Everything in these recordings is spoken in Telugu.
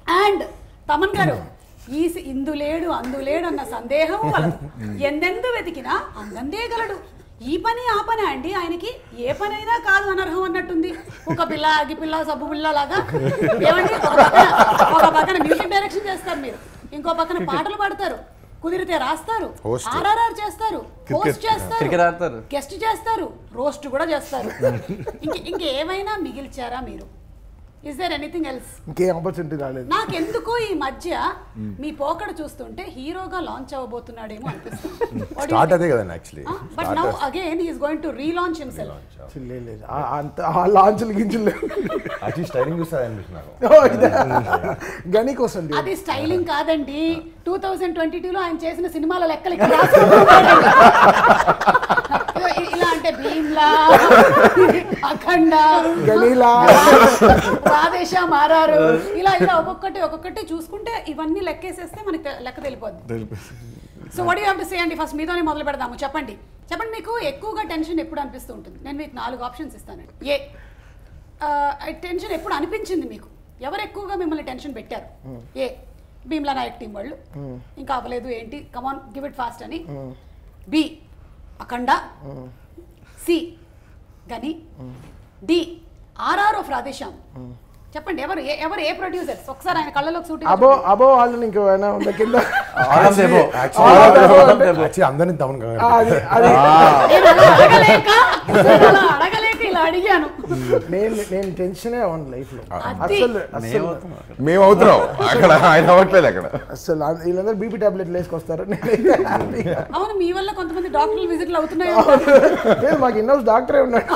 అండ్ తమన్ గారు ఈ సి- ఇందు లేడు అందు లేడు అన్న సందేహం కలదు ఎందెందు వెతికినా అందందే గలడు ఈ పని ఆ పని అండి ఆయనకి ఏ పని అయినా కాదు అనర్హం అన్నట్టుంది ఒక పిల్ల అగి పిల్ల సబ్బు పిల్ల లాగా ఏమండి ఒక పక్కన ఒక పక్కన మ్యూజిక్ డైరెక్షన్ చేస్తారు మీరు ఇంకో పక్కన పాటలు పాడతారు కుదిరితే రాస్తారు Host. ఆర్ఆర్ఆర్ చేస్తారు హోస్ట్ చేస్తారు క్రికెట్ ఆడతారు గెస్ట్ చేస్తారు రోస్ట్ కూడా చేస్తారు ఇంక ఇంకేమైనా మిగిల్చారా మీరు ఇస్ దేర్ ఎనీథింగ్ ఎల్స్ ఇంకేం ఆపర్చునిటీ రాలేదు నాకెందుకో ఈ మధ్య మీ పోకడ చూస్తుంటే హీరోగా లాంచ్ అవ్వబోతున్నాడేమో అనిపిస్తుంది స్టార్ట్ అదే కదండి actually but now again he's going to relaunch himself అసలు లేదు, లేదు. ఆ- అంత ఆ లాంచ్లు గించులు లేవు యాక్చువల్లీ స్టైలింగ్ చూస్తారు అనిపిస్తున్నాను ఓ, ఇదా? గని కోసం dude. అది స్టైలింగ్ కాదండి టూ థౌజండ్ ట్వంటీ టూలో ఆయన చేసిన సినిమాల లెక్కలు ఇక్కడ రాసుకుంటున్నాడండి. ఇదిగో ఇ- ఇలా అంటే భీమ్లా అఖండ గనీలా రాధేశ మారారు ఇలా ఇలా ఒక్కొక్కటి ఒక్కొక్కటి చూసుకుంటే ఇవన్నీ లెక్కేసేస్తే మనకి తె- లెక్క తెలిపోద్ది so what you have to say అండి ఫస్ట్ మీతోనే మొదలు పెడదాము చెప్పండి చెప్పండి మీకు ఎక్కువగా టెన్షన్ ఎప్పుడు అనిపిస్తూ ఉంటుంది నేను మీకు నాలుగు ఆప్షన్స్ ఇస్తానండి ఏ టెన్షన్ ఎప్పుడు అనిపించింది మీకు ఎవరు ఎక్కువగా మిమ్మల్ని టెన్షన్ పెట్టారు ఏ భీమ్లా నాయక్ టీం వాళ్ళు ఇంకా అవ్వలేదు ఏంటి కమాన్ గివ్ ఇట్ ఫాస్ట్ అని B Akhanda C Ghani D RR of Radhe Shyam చెప్పండి ఎవరు ఏ- ఎవరు ఏ ప్రొడ్యూసర్స్ ఒకసారి ఆయన కళ్ళలోకి సూటి అబో అబో వాళ్ళని ఇంకో ఏమైనా ఉందా కింద All of the above. All of the above అంటే- యాక్చువల్లీ అందరినీ తమన్ ఆ, అది అది నేను అలా అడగలేక అలా అడగలేక ఇలా అడిగాను నేను నేను టెన్షనే అవ్వను లైఫ్ లో అది. అసలు అసలు మేము అవుతున్నాం అక్కడ ఆయన అవ్వట్లేదు అక్కడ అసలు ఆ- వీళ్ళందరూ బీపీ టాబ్లెట్లు వేసుకొస్తారు నేనైతే హ్యాపీగా. అవును మీ వల్ల కొంతమంది డాక్టర్లు విజిట్లు అవుతున్నాయి లేదు మాకు ఇన్నోస్ డాక్టరే ఉన్నాడు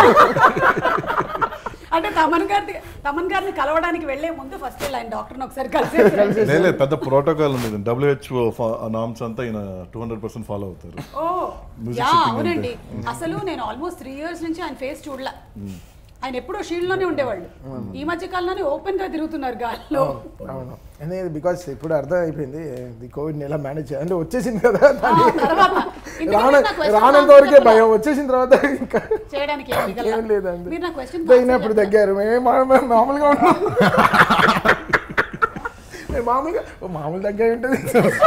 అంటే తమన్ గారి తమన్ గారిని కలవడానికి వెళ్లే ముందు ఫస్ట్ ఆయన డాక్టర్ని ఒకసారి కలిసి లేదు లేదు, పెద్ద ప్రోటోకాల్ ఉంది డబ్ల్యూహెచ్ఓ నామ్స్ అంతా ఈయన టూ హండ్రెడ్ పర్సెంట్ ఫాలో అవుతారు ఓ Music యా shooting అవునండి అసలు నేను ఆల్మోస్ట్ త్రీ ఇయర్స్ నుంచి ఆయన ఫేస్ చూడలా ఆయన ఎప్పుడూ షీల్డ్ లోనే ఉండేవాళ్ళు ఈ మధ్య కాలంలోనే ఓపెన్ గా తిరుగుతున్నారు గాల్లో అవును ఎందుకంటే బికాస్ ఇప్పుడు అర్థం అయిపోయింది ది కోవిడ్ ఎలా మేనేజ్ చేయాలి అంటే వచ్చేసింది కదా ఆ, దాన్ని తర్వాత ఎందుకంటే రాన నా question రానంత answer వరకే చెప్పలా. భయం వచ్చేసిన తర్వాత ఇంకా చేయడానికి ఏం మిగలలా. ఏం లేదండి మీరు నా క్వశ్చన్ తగినప్పుడు తగ్గారు మేము మా- మా- మామూలుగా ఉన్నాం మేము మామూలుగా ఓ మామూలు తగ్గా ఉంటుంది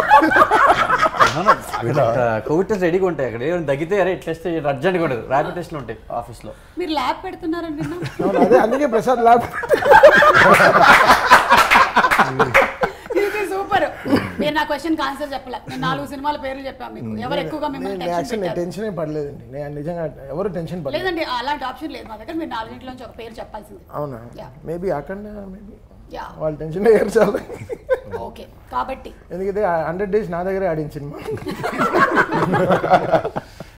కోవిడ్ టెస్ట్ రెడీగా ఉంటాయి అక్కడ ఏమైనా తగ్గితే అరే టెస్ట్ అర్జెంట్గా ఉండదు ర్యాపిడ్ టెస్ట్లు ఉంటాయి ఆఫీస్లో మీరు ల్యాబ్ పెడుతున్నారని విన్నా అవును, అదే అందుకే ప్రసాద్ ల్యాబ్ ఇది సూపర్ మీరు నా క్వశ్చన్ ఆన్సర్ చెప్పలే నేను నాలుగు సినిమాల పేర్లు చెప్పాను మీకు ఎవరు ఎక్కువగా మిమ్మల్ని టెన్షన్ యాక్చువల్ పెట్టారు టెన్షన్ ఏం పడలేదండి నేను నిజంగా ఎవరు టెన్షన్ పడలేదు లేదండి అలాంటి ఆప్షన్ లేదు మా దగ్గర మీరు నాలుగింటిలోంచి ఒక పేరు చెప్పాల్సింది అవునా Yeah. మేబీ అక్కడ మేబీ యా వాళ్ళు టెన్షన్ అయ్యారు చాలా ఓకే కాబట్టి ఎందుకంటే హండ్రెడ్ డేస్ నా దగ్గరే ఆడిన సినిమా